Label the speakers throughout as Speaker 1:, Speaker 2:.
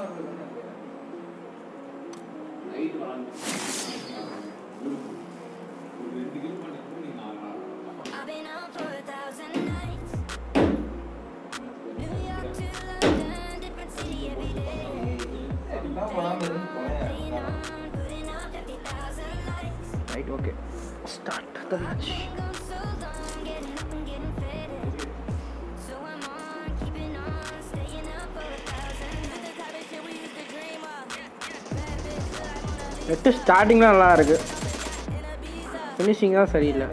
Speaker 1: I've been out for a thousand nights. New York to London, different city every day. Playing on, putting up fifty thousand likes.
Speaker 2: Right okay start the match
Speaker 1: Gone so long, getting up and getting faded. So I'm on, keeping on, staying up for a thousand nights. The type of shit we used to dream of. Bad bitch, feel like Mona Lisa.
Speaker 2: Net ஸ்டார்டிங்லாம் நல்லா இருக்கு
Speaker 1: In a visa.
Speaker 2: Finishing தான் சரியில்லை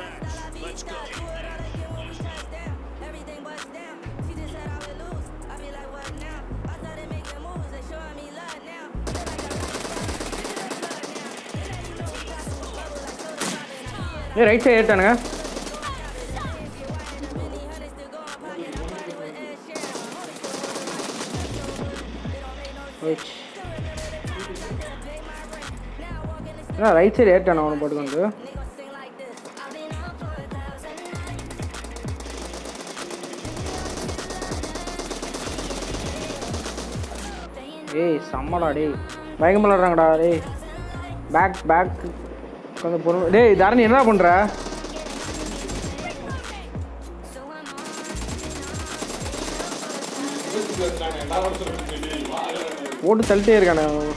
Speaker 2: ஏ right side ஏற்றானுங்க right side ஏற்றானு அவனை போட்டுக்கொண்டு ஏய் செம்மடா டேய் பயங்கரம் விளாட்றாங்கடா டேய் பேக் பேக் கொஞ்சம் பொறுமை டேய் தரணி என்ன பண்ணுற ஓட்டு தள்ளிட்டே இருக்கானே அவன்.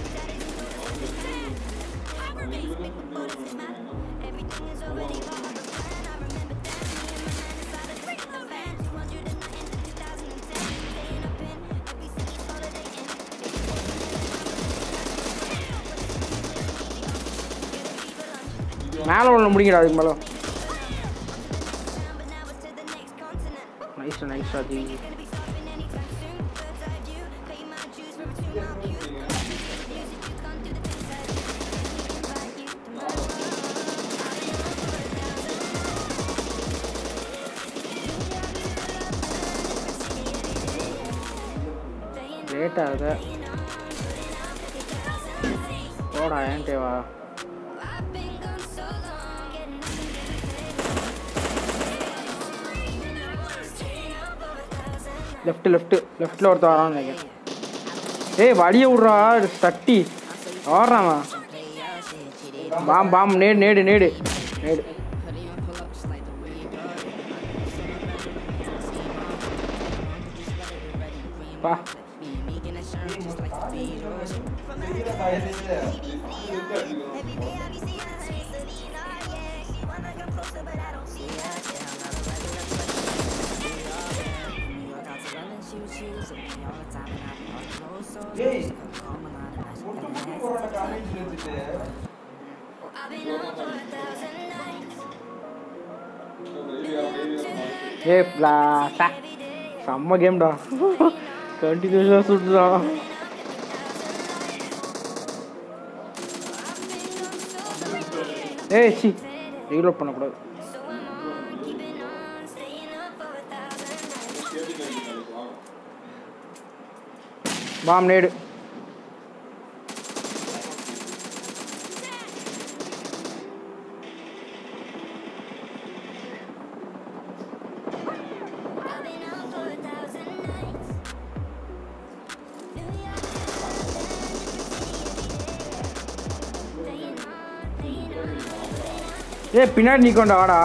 Speaker 2: மேலே ஒன்று முடிங்கடா அதுக்கு மேலே நைஸ் நைஸ் ராஜி லேட் ஆகுது போடா ஏன்ட்டே வா லெஃப்ட் லெஃப்ட் லெஃப்ட்டில் ஒருத்தர் வரான்னு நினைக்கிறேன் ஏய் வடிய விட்றா தட்டி ஓடுறான் அவன். பாம் பாம் நேடு நேடு நேடு நேடு பா ஏ பிளாசா செம்ம கேம்டா கண்டினியூஸாக சுட்டுதான் ஏய் சி ரீலோட் பண்ணக்கூடாது பாம் நேடு ஏய் பின்னாடி நிக்கோண்டா வாடா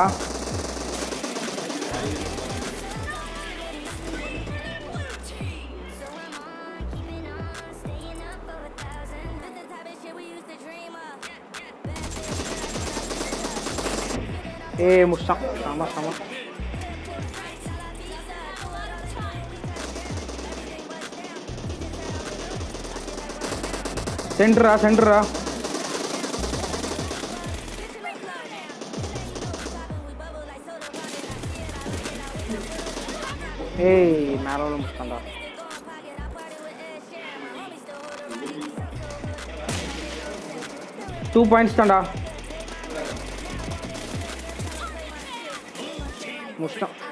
Speaker 2: ஏய் முடிச்சான் ஆமா ஆமா சென்டரா சென்டரா ஏய் மேலே உள்ள முடிச்சான்டா டூ பாயிண்ட்ஸ் தான்டா முடிச்சிட்டான்